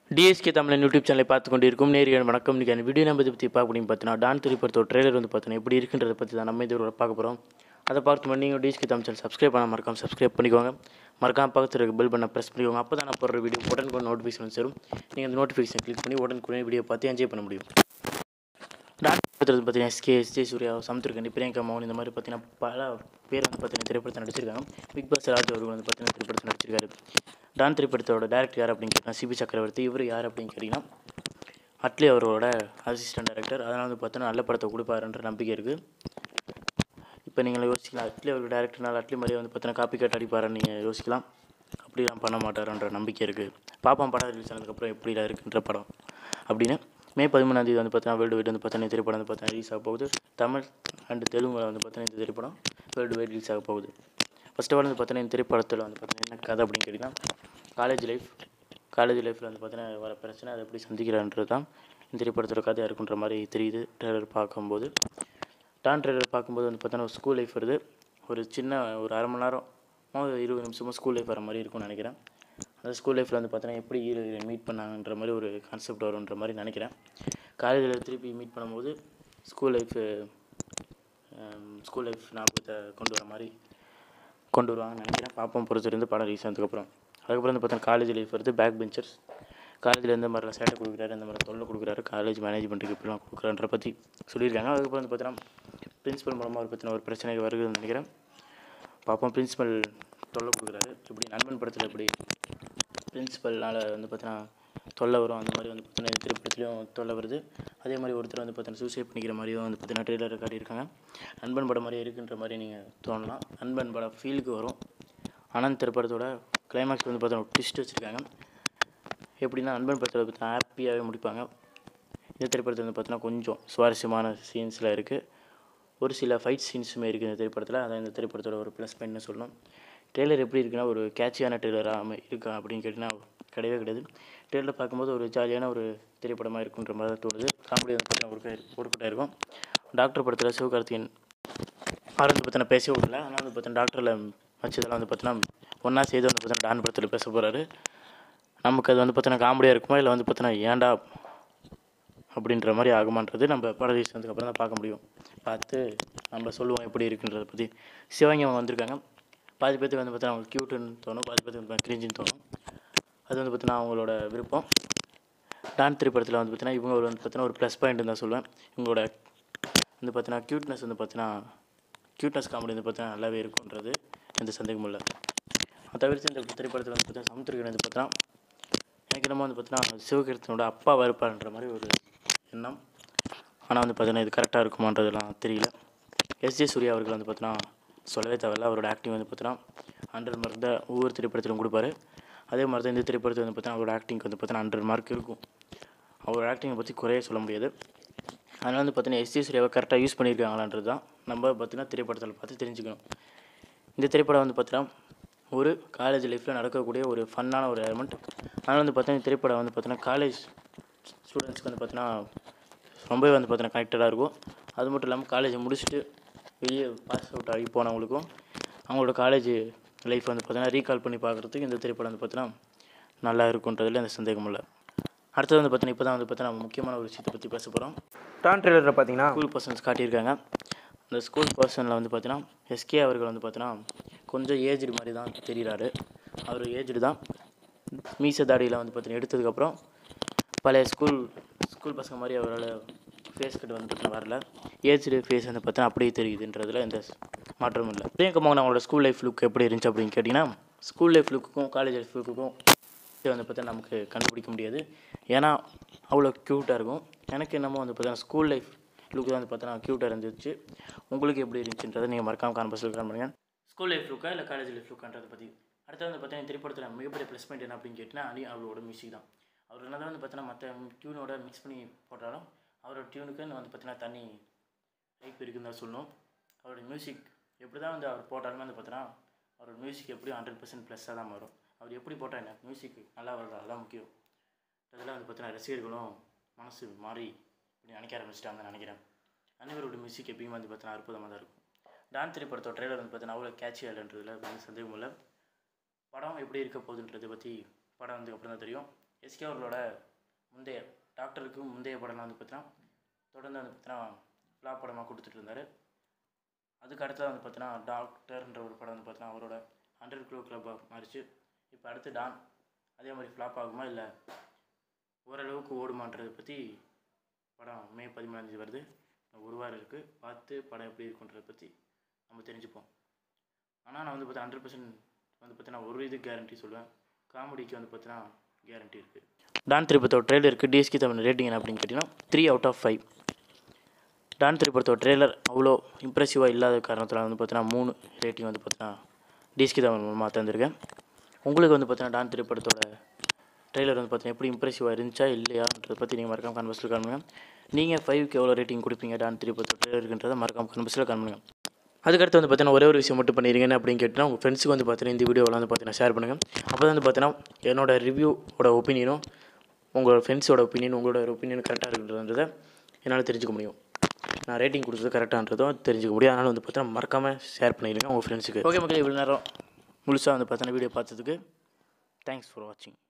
TSK தமிழன் YouTube சேனலை பார்த்து கொண்டிருக்கும் நேரியன் வணக்கம் இன்றைக்கி அந்த வீடியோ நம்ம இதை பற்றி பார்க்க முடியும் பார்த்தீங்கன்னா டான் திரைப்படத்தோட ட்ரெய்லர் வந்து பார்த்தீங்கன்னா எப்படி இருக்குன்றதை பற்றி தான் நம்ம இதோட பார்க்க போகிறோம் அதை பார்த்து பண்ணி நீங்கள் டிஎஸ்கே தமிழ் சேனல் சப்ஸ்கிரைப் பண்ண மறக்காம சப்ஸ்கிரைப் பண்ணிக்கோங்க மறக்காம பக்கத்தில் இருக்க பெல் பண்ண ப்ரெஸ் பண்ணிக்கோங்க அப்போ தான் நான் போடுற வீடியோ உடனுக்குடன் நோட்டிஃபிகேஷன் சேரும் நீங்கள் அந்த நோட்டிஃபிகேஷன் கிளிக் பண்ணி உடனுக்குடன் வீடியோ பார்த்து என்ஜாய் பண்ண முடியும் டான் திரைப்படத்தில் பார்த்தீங்கன்னா எஸ்கே எஸ்ஜே சூர்யா சமுத்திரகண்டி பிரியங்கா மோகன் இந்த மாதிரி பார்த்தீங்கன்னா பல பேர் வந்து பார்த்தீங்கன்னா திரைப்படத்தை நடிச்சிருக்காங்க பிக் பாஸ் ராஜ் அவர்கள் வந்து பார்த்தீங்கன்னா திரைப்படத்தை நடிச்சிருக்காரு டான் திரைப்படத்தோட டேரக்டர் யார் அப்படின்னு கேட்டால் சிபி சக்கரவர்த்தி இவர் யார் அப்படின்னு கேட்டிங்கன்னா அட்லி அவரோட அசிஸ்டன்ட் டைரக்டர் அதனால் வந்து பார்த்தீங்கன்னா நல்ல படத்தை கொடுப்பாருன்ற நம்பிக்கை இருக்குது இப்போ நீங்கள் யோசிக்கலாம் அட்லி அவரோட டேரக்டர்னால அட்லி மாதிரியே வந்து பார்த்தீங்கன்னா காப்பி கட் அடிப்பாருன்னு நீங்கள் யோசிக்கலாம் அப்படிலாம் பண்ண மாட்டாருன்ற நம்பிக்கை இருக்குது பாப்பா படம் ரிலீஸ் ஆனதுக்கப்புறம் எப்படிலாம் இருக்குன்ற படம் அப்படின்னு மே பதிமூணாம் தேதி வந்து பார்த்தீங்கன்னா வேர்ல்டு வைட் வந்து பார்த்தீங்கன்னா இந்த திரைப்படம் வந்து பார்த்தீங்கன்னா ரிலீஸ் ஆக போகுது தமிழ் அண்டு தெலுங்குல வந்து பார்த்தீங்கன்னா இந்த திரைப்படம் வேர்ல்டு வைட் ரிலீஸ் ஆக போகுது ஃபர்ஸ்ட் ஆஃப் ஆல் வந்து பார்த்தீங்கன்னா இந்த திரைப்படத்தில் வந்து பார்த்தீங்கன்னா என்ன கதை அப்படின்னு கேட்டிங்கன்னா காலேஜ் லைஃப் காலேஜ் லைஃப்பில் வந்து பார்த்தீங்கன்னா வர பிரச்சனை அதை எப்படி சந்திக்கிறான்றது தான் இந்த திரைப்படத்தோட கதையாக இருக்குன்ற மாதிரி தெரியுது ட்ரெய்லர் பார்க்கும்போது டான் ட்ரெய்லர் பார்க்கும்போது வந்து பார்த்தோன்னா ஒரு ஸ்கூல் லைஃப் வருது ஒரு சின்ன ஒரு அரை மணி நேரம் ஒரு இருபது நிமிஷமாக ஸ்கூல் லைஃப் வர மாதிரி இருக்கும்னு நினைக்கிறேன் அந்த ஸ்கூல் லைஃப்பில் வந்து பார்த்தோன்னா எப்படி ஹீரோ மீட் பண்ணாங்கன்ற மாதிரி ஒரு கான்செப்ட் வரும்ன்ற மாதிரி நினைக்கிறேன் காலேஜில் திருப்பி மீட் பண்ணும்போது ஸ்கூல் லைஃபு ஸ்கூல் லைஃப் ஞாபகத்தை கொண்டு வர மாதிரி கொண்டு வருவாங்கன்னு நினைக்கிறேன் பாப்போம் பொறுத்திருந்து படம் ரிலீஸ் ஆனதுக்கப்புறம் அதுக்கப்புறம் வந்து பார்த்தா காலேஜ் லைஃப் வருது பேக் பெஞ்சர்ஸ் காலேஜில் எந்த மாதிரிலாம் சேட்டை கொடுக்குறாரு எந்த மாதிரி தொல்லை கொடுக்குறாரு காலேஜ் மேனேஜ்மெண்ட்டுக்கு இப்படிலாம் கொடுக்குறான்ற பற்றி சொல்லியிருக்காங்க அதுக்கப்புறம் வந்து பார்த்தீங்கன்னா பிரின்சிபல் மூலமாக ஒரு பற்றின ஒரு பிரச்சனை வருதுன்னு நினைக்கிறேன் பார்ப்போம் பிரின்சிபல் தொல்லை கொடுக்குறாரு இப்படி நண்பன் படத்தில் எப்படி பிரின்சிபல்னால் வந்து பார்த்தீங்கன்னா தொல்லை வரும் அந்த மாதிரி வந்து பார்த்தீங்கன்னா திரைப்படத்துலையும் தொல்லை வருது அதே மாதிரி ஒருத்தர் வந்து பார்த்தீங்கன்னா சூசைட் பண்ணிக்கிற மாதிரியும் வந்து பார்த்தீங்கன்னா ட்ரெய்லர் காட்டியிருக்காங்க நண்பன் படம் மாதிரியே இருக்குன்ற மாதிரி நீங்கள் தோணலாம் நண்பன் படம் ஃபீலுக்கு வரும் ஆனந்த் திரைப்படத்தோட கிளைமேக்ஸ் வந்து பார்த்தீங்கன்னா ட்விஸ்ட் வச்சுருக்காங்க எப்படின்னா நண்பன் படத்தில் பார்த்தா ஹாப்பியாகவே முடிப்பாங்க இந்த திரைப்படத்தில் வந்து பார்த்தீங்கன்னா கொஞ்சம் சுவாரஸ்யமான சீன்ஸில் இருக்குது ஒரு சில ஃபைட் சீன்ஸுமே இருக்குது இந்த திரைப்படத்தில் அதான் இந்த திரைப்படத்தோட ஒரு ப்ளஸ் பாயிண்ட்னு சொல்லணும் ட்ரெய்லர் எப்படி இருக்குன்னா ஒரு கேட்சியான ட்ரெய்லராக அமை இருக்கா அப்படின்னு கேட்டிங்கன்னா கிடையவே கிடையாது ட்ரெய்லர் பார்க்கும்போது ஒரு ஜாலியான ஒரு திரைப்படமாக இருக்குன்ற மாதிரி தான் தோணுது காமெடி வந்து பார்த்தீங்கன்னா ஒரு ஒர்க்கவுட்டாக இருக்கும் டாக்டர் படத்தில் சிவகார்த்திகேயன் அவர் வந்து பார்த்தீங்கன்னா பேசவே விடல ஆனால் வந்து பார்த்தீங்கன்னா டாக்டரில் வச்சதெல்லாம் வந்து பார்த்தீங்கன்னா ஒன்றா செய்து வந்து பார்த்தீங்கன்னா டான் படத்தில் பேச போகிறாரு நமக்கு அது வந்து பார்த்தீங்கன்னா காமெடியாக இருக்குமா இல்லை வந்து பார்த்தீங்கன்னா ஏன்டா அப்படின்ற மாதிரி ஆகுமான்றது நம்ம படம் ரிலீஸ் அப்புறம் தான் பார்க்க முடியும் பார்த்து நம்ம சொல்லுவோம் எப்படி இருக்குன்றதை பற்றி சிவங்கி அவங்க வந்திருக்காங்க பாதி பேர்த்துக்கு வந்து பார்த்தீங்கன்னா அவங்களுக்கு க்யூட்டுன்னு தோணும் பாதி பேர்த்துக்கு வந்து கிரிஞ்சின்னு தோணும் அது வந்து பார்த்தீங்கன்னா அவங்களோட விருப்பம் டான் திரைப்படத்தில் வந்து பார்த்தீங்கன்னா இவங்க ஒரு வந்து பார்த்தீங்கன்னா ஒரு ப்ளஸ் பாயிண்ட் தான் சொல்லுவேன் இவங்களோட வந்து பார்த்தீங்கன்னா க்யூட்னஸ் வந்து பார்த்தீங்கன்னா க்யூட்னஸ் காமெடி வந்து பார்த்தீங்கன்னா நல்லாவே இருக்குன்றது எந்த சந்தேகமும் இல்லை அதை தவிர்த்து இந்த திரைப்படத்தில் வந்து பார்த்தீங்கன்னா சமுத்திரகன் வந்து பார்த்தீங்கன்னா எனக்கு என்னமோ வந்து பார்த்தீங்கன்னா சிவகீர்த்தனோட அப்பா இருப்பார்ன்ற மாதிரி ஒரு எண்ணம் ஆனால் வந்து பார்த்தீங்கன்னா இது கரெக்டாக இருக்குமான்றதெல்லாம் தெரியல எஸ்ஜே சூர்யா அவர்கள் வந்து பார்த்தீங்கன்னா சொல்லவே தேவையில்ல அவரோட ஆக்டிங் வந்து பார்த்தீங்கன்னா ஹண்ட்ரட் மார்க் தான் ஒவ்வொரு திரைப்படத்திலும் கொடுப்பாரு அதே மாதிரி தான் இந்த திரைப்படத்தில் வந்து பார்த்தீங்கன்னா அவரோட ஆக்டிங்க்கு வந்து பார்த்தீங்கன்னா ஹண்ட்ரட் மார்க் இருக்கும் அவரோட ஆக்டிங்கை பற்றி குறைய சொல்ல முடியாது அதனால் வந்து பார்த்தீங்கன்னா எஸ்ஜே சூர்யாவை கரெக்டாக யூஸ் பண்ணியிருக்காங்களான்றது தான் நம்ம பார்த்தீங்கன்னா திரைப்படத்தில் பார்த்து தெரிஞ்சுக்கணும் இந்த திரைப்படம் வந்து பார்த்தீங்கன்னா ஒரு காலேஜ் லைஃப்பில் நடக்கக்கூடிய ஒரு ஃபன்னான ஒரு எலமெண்ட் அதனால் வந்து பார்த்தீங்கன்னா திரைப்படம் வந்து பார்த்தீங்கன்னா காலேஜ் ஸ்டூடெண்ட்ஸ்க்கு வந்து பார்த்தீங்கன்னா ரொம்பவே வந்து பார்த்தீங்கன்னா கனெக்டடாக இருக்கும் அது மட்டும் இல்லாமல் காலேஜை முடிச்சுட்டு வெளியே பாஸ் அவுட் ஆகி போனவங்களுக்கும் அவங்களோட காலேஜ் லைஃப் வந்து பார்த்தீங்கன்னா ரீகால் பண்ணி பார்க்குறதுக்கு இந்த திரைப்படம் வந்து பார்த்தீங்கன்னா நல்லா இருக்குன்றதுல எந்த சந்தேகமும் இல்லை அடுத்தது வந்து பார்த்தீங்கன்னா இப்போ தான் வந்து பார்த்தீங்கன்னா முக்கியமான ஒரு விஷயத்தை பற்றி பேச போகிறோம் டான் ட்ரெய்லரில் பார்த்தீங்கன்னா ஸ்கூல் பர்சன்ஸ் காட்டியிருக்காங்க அந்த ஸ்கூல் பர்சனில் வந்து பார்த்தீங்கன்னா எஸ்கே அவர்கள் வந்து பார்த்தீங்கன்னா கொஞ்சம் ஏஜ்டு மாதிரி தான் தெரிகிறாரு அவர் ஏஜ்டு தான் மீச தாடியில் வந்து பார்த்தீங்கன்னா எடுத்ததுக்கப்புறம் பழைய ஸ்கூல் ஸ்கூல் பசங்க மாதிரி அவரால் ஃபேஸ் கட் வந்து பார்த்தீங்கன்னா வரல ஏஜ்டு ஃபேஸ் வந்து பார்த்தீங்கன்னா அப்படியே தெரியுதுன்றதுல எந்த மாற்றமும் இல்லை பிரியங்கா மோகன் அவங்களோட ஸ்கூல் லைஃப் லுக் எப்படி இருந்துச்சு அப்படின்னு கேட்டிங்கன்னா ஸ்கூல் லைஃப் லுக்குக்கும் காலேஜ் லைஃப் லுக்குக்கும் இது வந்து பார்த்தா நமக்கு கண்டுபிடிக்க முடியாது ஏன்னா அவ்வளோ க்யூட்டாக இருக்கும் எனக்கு என்னமோ வந்து பார்த்தீங்கன்னா ஸ்கூல் லைஃப் லுக் தான் வந்து பார்த்தீங்கன்னா க்யூட்டாக இருந்துச்சு உங்களுக்கு எப்படி இருந்துச்சுன்றதை நீங்கள் மறக்காம கான்பஸில் கான் பண்ணுங்கள் ஸ்கூல் லைஃப் லுக்கா இல்லை காலேஜ் லைஃப் லுக்கான்றதை பற்றி அடுத்து வந்து பார்த்தீங்கன்னா திரைப்படத்தில் மிகப்பெரிய ப்ளஸ் பாயிண்ட் என்ன அப்படின்னு கேட்டிங்கன்னா அனி அவரோட மியூசிக் தான் அவர் என்ன தான் வந்து பார்த்தீங்கன்னா மற்ற டியூனோட மிக்ஸ் பண்ணி போட்டாலும் அவரோட டியூனுக்குன்னு வந்து பார்த்தீங்கன்னா தனி டைப் இருக்குன்னு தான் சொல்லணும் அவரோட மியூசிக் எப்படி தான் வந்து அவர் போட்டாலுமே வந்து பார்த்தீங்கன்னா அவரோட மியூசிக் எப்படியும் ஹண்ட்ரட் பர்சன்ட் ப்ளஸ்ஸாக தான் வரும் அவர் எப்படி போட்டால் என்ன மியூசிக் நல்லா வருதா அதான் முக்கியம் அதெல்லாம் வந்து பார்த்தீங்கன்னா ரசிகர்களும் மனசு மாறி இப்படி நினைக்க ஆரம்பிச்சிட்டாங்கன்னு நினைக்கிறேன் அனைவரோட மியூசிக் எப்பயுமே வந்து பார்த்தீங்கன்னா அற்புதமாக தான் இருக்கும் டான் திரைப்படத்தோட ட்ரெய்லர் வந்து பார்த்தீங்கன்னா அவ்வளோ கேட்சி இல்லைன்றதுல எந்த சந்தேகமும் இல்லை படம் எப்படி இருக்க போகுதுன்றதை பற்றி படம் வந்ததுக்கு அப்புறம் தான் தெரியும் எஸ்கே அவர்களோட முந்தைய டாக்டருக்கு முந்தைய படம்லாம் வந்து பார்த்தீங்கன்னா தொடர்ந்து வந்து பார்த்தீங்கன்னா ஃப்ளாப் படமாக கொடுத்துட்டு இருந்தார் அதுக்கு அடுத்தது வந்து பார்த்தீங்கன்னா டாக்டர்ன்ற ஒரு படம் வந்து பார்த்தீங்கன்னா அவரோட ஹண்ட்ரட் க்ரோ கிளப்பாக மாறிச்சு இப்போ அடுத்து டான் அதே மாதிரி ஃப்ளாப் ஆகுமா இல்லை ஓரளவுக்கு ஓடுமான்றதை பற்றி படம் மே பதிமூணாந்தேதி வருது இன்னும் ஒரு வாரம் இருக்குது பார்த்து படம் எப்படி இருக்குன்றதை பற்றி நம்ம தெரிஞ்சுப்போம் ஆனால் நான் வந்து பார்த்தா ஹண்ட்ரட் பர்சன்ட் வந்து பார்த்தீங்கன்னா ஒரு இது கேரண்டி சொல்லுவேன் காமெடிக்கு வந்து பார்த்தீங்கன்னா கேரண்டி இருக்குது டான் திரைப்படத்தோட ட்ரெய்லருக்கு டிஎஸ்கி தமிழ் ரேட்டிங் என்ன அப்படின்னு கேட்டிங்கன்னா three out of five Don திரைப்படத்தோட ட்ரெய்லர் அவ்வளோ இம்ப்ரெசிவாக இல்லாத காரணத்தில் வந்து பார்த்தீங்கன்னா மூணு ரேட்டிங் வந்து பார்த்தீங்கன்னா டிஎஸ்கி தமிழ் மூலமாக தந்திருக்கேன் உங்களுக்கு வந்து பார்த்தீங்கன்னா டான் திரைப்படத்தோட ட்ரெய்லர் வந்து பார்த்தீங்கன்னா எப்படி இம்ப்ரெசிவாக இருந்துச்சா இல்லையான்றதை பற்றி நீங்கள் மறக்காம கன்வர்ஸில் காணுங்க நீங்கள் ஃபைவ்க்கு எவ்வளோ ரேட்டிங் கொடுப்பீங்க டான் திரைப்படத்தோட ட்ரெய்லருக்குன்றதை மறக்காம கன்வர்ஸில் காணுங்க அதுக்கடுத்து வந்து பார்த்தீங்கன்னா ஒரே ஒரு விஷயம் மட்டும் பண்ணிடுங்கன்னு அப்படின்னு கேட்டிங்கன்னா உங்கள் ஃப்ரெண்ட்ஸுக்கு வந்து பார்த்தீங்கன்னா இந்த வீடியோவில் வந்து பார்த்தீங்கன்னா ஷேர் பண்ணுங்கள் அப்போ தான் வந்து பார்த்தீங்கன்னா என்னோட ரிவ்யூவோட ஒப்பீனியனும் உங்களோட ஃப்ரெண்ட்ஸோட ஒப்பீனியன் உங்களோட ஒப்பீனியன் கரெக்டாக இருக்குன்றதை என்னால் தெரிஞ்சுக்க முடியும் நான் ரேட்டிங் கொடுத்தது கரெக்டான்றதும் தெரிஞ்சுக்க முடியும் அதனால் வந்து பார்த்தீங்கன்னா மறக்காமல் ஷேர் பண்ணிடுங்க உங்கள் ஃப்ரெண்ட்ஸுக்கு ஓகே மக்கள் இவ்வளோ நேரம் முழுசாக வந்து பார்த்தீங்கன்னா வீடியோ பார்த்ததுக்கு தேங்க்ஸ் ஃபார் வாட்சிங்